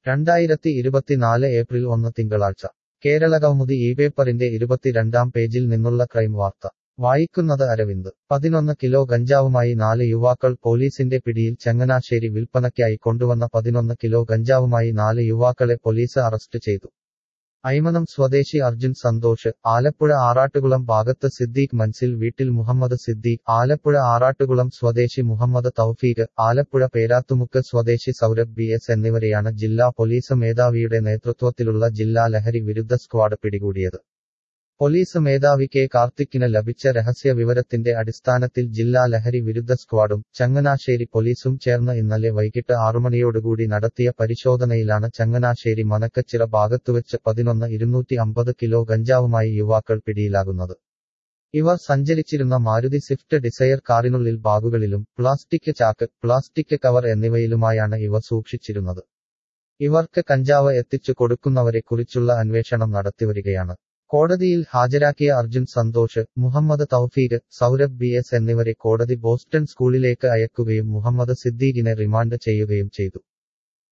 രണ്ടായിരത്തി ഇരുപത്തിനാല് ഏപ്രിൽ ഒന്ന് തിങ്കളാഴ്ച കേരളകൗമുദി ഈ പേപ്പറിന്റെ ഇരുപത്തിരണ്ടാം പേജിൽ നിന്നുള്ള ക്രൈം വാർത്ത വായിക്കുന്നത് അരവിന്ദ് പതിനൊന്ന് കിലോ ഗഞ്ചാവുമായി നാല് യുവാക്കൾ പോലീസിന്റെ പിടിയിൽ ചങ്ങനാശ്ശേരി വിൽപ്പനയ്ക്കായി കൊണ്ടുവന്ന പതിനൊന്ന് കിലോ ഗഞ്ചാവുമായി നാല് യുവാക്കളെ പോലീസ് അറസ്റ്റ് ചെയ്തു ഐമനം സ്വദേശി അർജുൻ സന്തോഷ് ആലപ്പുഴ ആറാട്ടുകുളം ഭാഗത്ത് സിദ്ദീഖ് മൻസിൽ വീട്ടിൽ മുഹമ്മദ് സിദ്ദീഖ് ആലപ്പുഴ ആറാട്ടുകുളം സ്വദേശി മുഹമ്മദ് തൗഫീഖ് ആലപ്പുഴ പേരാത്തുമുക്ക് സ്വദേശി സൗരഭ് ബി എസ് എന്നിവരെയാണ് ജില്ലാ പോലീസ് മേധാവിയുടെ നേതൃത്വത്തിലുള്ള ജില്ലാ ലഹരി വിരുദ്ധ സ്ക്വാഡ് പിടികൂടിയത് പോലീസ് മേധാവി കെ കാർത്തിക്കിന് ലഭിച്ച രഹസ്യ വിവരത്തിന്റെ അടിസ്ഥാനത്തിൽ ജില്ലാ ലഹരി വിരുദ്ധ സ്ക്വാഡും ചങ്ങനാശ്ശേരി പോലീസും ചേർന്ന് ഇന്നലെ വൈകിട്ട് ആറുമണിയോടുകൂടി നടത്തിയ പരിശോധനയിലാണ് ചങ്ങനാശ്ശേരി മനക്കച്ചിറ ഭാഗത്തുവെച്ച് പതിനൊന്ന് ഇരുന്നൂറ്റി അമ്പത് കിലോ ഗഞ്ചാവുമായി യുവാക്കൾ പിടിയിലാകുന്നത് ഇവർ സഞ്ചരിച്ചിരുന്ന മാരുതി സ്വിഫ്റ്റ് ഡിസയർ കാറിനുള്ളിൽ ബാഗുകളിലും പ്ലാസ്റ്റിക് ചാക്ക് പ്ലാസ്റ്റിക് കവർ എന്നിവയിലുമായാണ് ഇവ സൂക്ഷിച്ചിരുന്നത് ഇവർക്ക് കഞ്ചാവ് എത്തിച്ചു കൊടുക്കുന്നവരെക്കുറിച്ചുള്ള അന്വേഷണം നടത്തിവരികയാണ് കോടതിയിൽ ഹാജരാക്കിയ അർജുൻ സന്തോഷ് മുഹമ്മദ് തൗഫീഖ് സൗരഭ് ബി എസ് എന്നിവരെ കോടതി ബോസ്റ്റൺ സ്കൂളിലേക്ക് അയക്കുകയും മുഹമ്മദ് സിദ്ദീഖിനെ റിമാൻഡ് ചെയ്യുകയും ചെയ്തു